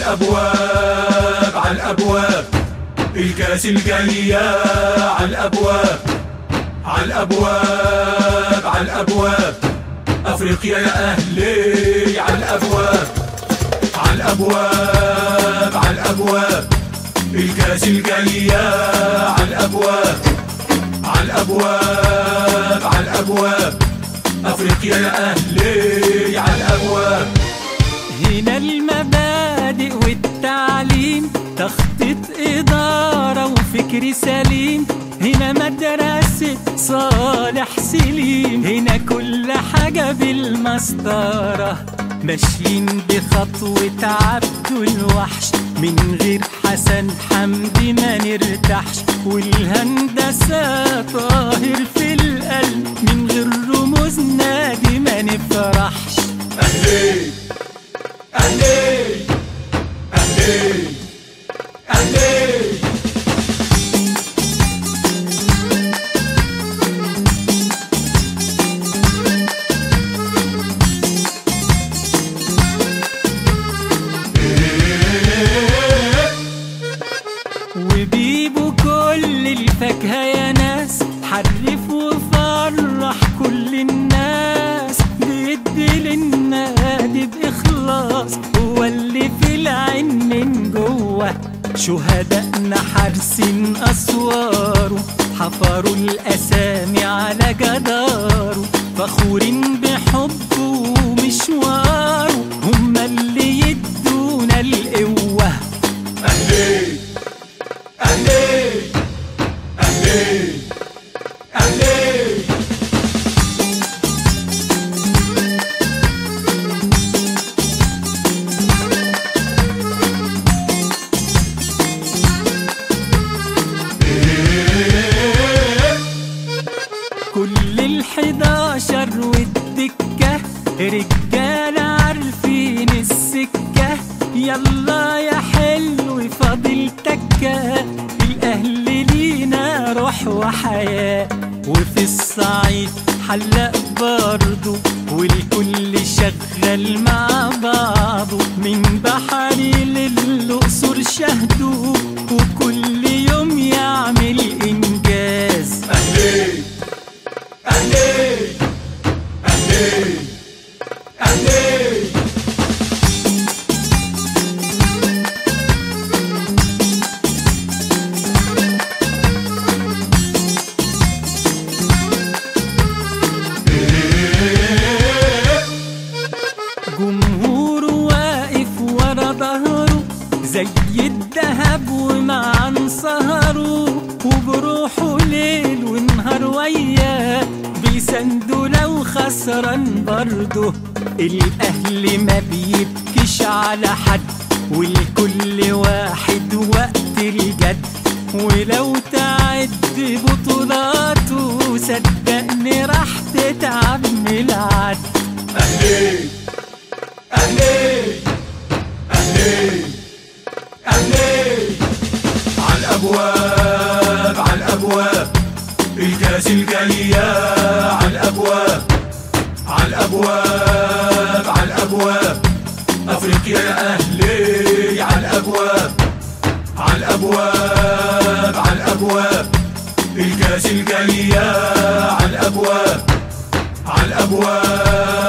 الأبواب على الأبواب الكاس الجاية على الأبواب على الأبواب على الأبواب أفريقيا يا أهلي على الأبواب على الأبواب على الأبواب الكاس الجاية على الأبواب على الأبواب على الأبواب أفريقيا يا أهلي على الأبواب هنا المبادئ والتعليم تخطيط إدارة وفكر سليم هنا مدرسة صالح سليم هنا كل حاجة بالمسطرة ماشيين بخطوة عبد الوحش من غير حسن حمدي ما نرتاحش والهندسة طاهر في القلب من غير رموز نادي ما نفرحش أهلي أهلي أهلي أهلي وبيبو كل الفاكهة يا ناس حرف وفرح كل الناس بيدي للنادي بإخلاص هو اللي في العين من جوه شهدائنا حارسين أسواره حفروا الأسامي على جداره فخورين بحبه ومشواره هم اللي يدونا القوه أهلي أهلي أهلي أهلي كل الحداشر والدكة رجالة عارفين السكة يلا يا حلو فاضل تكة الأهل لينا روح وحياة وفي الصعيد حلق برضو والكل شغال مع بعضه من بحري للأقصر شهدوا وكل يوم يعمل إنجاز أهلي أهلي أهلي أهلي جمهوره واقف ورا ظهره زي الدهب ومع سهره وبروحه ليل ونهار وياه بيسندوا لو خسران برضه الاهل ما بيبكيش على حد والكل واحد وقت الجد ولو تعد بطولاته صدقني راح تتعب من العد أهلي أهلي أهلي أهلي على الأبواب على الأبواب الكاس الجاية على الأبواب على الأبواب على الأبواب أفريقيا يا أهلي على الأبواب على الأبواب على الأبواب الكاس الجاية على الأبواب على الأبواب